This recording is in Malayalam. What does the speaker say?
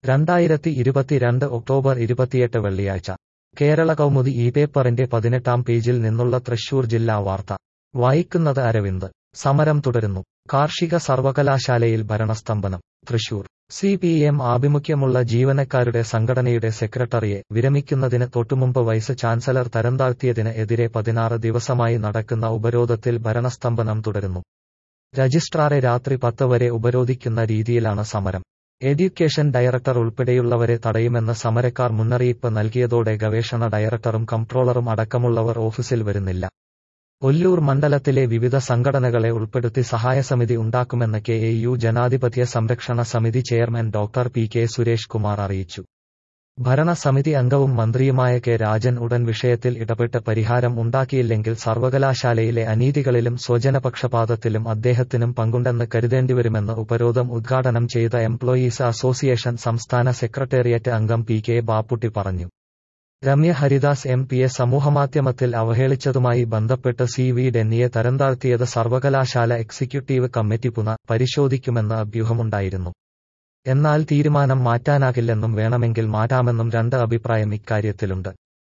രണ്ടായിരത്തി ഇരുപത്തിരണ്ട് ഒക്ടോബർ ഇരുപത്തിയെട്ട് വെള്ളിയാഴ്ച കേരള കൗമുദി ഈ പേപ്പറിന്റെ പതിനെട്ടാം പേജിൽ നിന്നുള്ള തൃശൂർ ജില്ലാ വാർത്ത വായിക്കുന്നത് അരവിന്ദ് സമരം തുടരുന്നു കാർഷിക സർവകലാശാലയിൽ ഭരണസ്തംഭനം തൃശൂർ സി പി എം ആഭിമുഖ്യമുള്ള ജീവനക്കാരുടെ സംഘടനയുടെ സെക്രട്ടറിയെ വിരമിക്കുന്നതിന് തൊട്ടുമുമ്പ് വൈസ് ചാൻസലർ തരംതാഴ്ത്തിയതിന് എതിരെ പതിനാറ് ദിവസമായി നടക്കുന്ന ഉപരോധത്തിൽ ഭരണസ്തംഭനം തുടരുന്നു രജിസ്ട്രാറെ രാത്രി പത്ത് വരെ ഉപരോധിക്കുന്ന രീതിയിലാണ് സമരം എഡ്യൂക്കേഷൻ ഡയറക്ടർ ഉൾപ്പെടെയുള്ളവരെ തടയുമെന്ന് സമരക്കാർ മുന്നറിയിപ്പ് നൽകിയതോടെ ഗവേഷണ ഡയറക്ടറും കംട്രോളറും അടക്കമുള്ളവർ ഓഫീസിൽ വരുന്നില്ല ഒല്ലൂർ മണ്ഡലത്തിലെ വിവിധ സംഘടനകളെ ഉൾപ്പെടുത്തി സഹായസമിതി ഉണ്ടാക്കുമെന്ന് കെ എ യു ജനാധിപത്യ സംരക്ഷണ സമിതി chairman doctor P K Suresh Kumar അറിയിച്ചു ഭരണസമിതി അംഗവും മന്ത്രിയുമായ കെ രാജൻ ഉടൻ വിഷയത്തിൽ ഇടപെട്ട് പരിഹാരം ഉണ്ടാക്കിയില്ലെങ്കിൽ സർവകലാശാലയിലെ അനീതികളിലും സ്വജനപക്ഷപാതത്തിലും അദ്ദേഹത്തിനും പങ്കുണ്ടെന്ന് കരുതേണ്ടിവരുമെന്ന് ഉപരോധം ഉദ്ഘാടനം ചെയ്ത എംപ്ലോയീസ് അസോസിയേഷൻ സംസ്ഥാന സെക്രട്ടേറിയറ്റ് അംഗം പി കെ ബാപ്പുട്ടി പറഞ്ഞു രമ്യ ഹരിദാസ് എം പിയെ സമൂഹമാധ്യമത്തിൽ അവഹേളിച്ചതുമായി ബന്ധപ്പെട്ട് സി വി ഡെന്നിയെ തരംതാഴ്ത്തിയത് സർവകലാശാല എക്സിക്യൂട്ടീവ് കമ്മിറ്റി പുനഃ പരിശോധിക്കുമെന്ന് അഭ്യൂഹമുണ്ടായിരുന്നു എന്നാൽ തീരുമാനം മാറ്റാനാകില്ലെന്നും വേണമെങ്കിൽ മാറ്റാമെന്നും രണ്ട് അഭിപ്രായം ഇക്കാര്യത്തിലുണ്ട്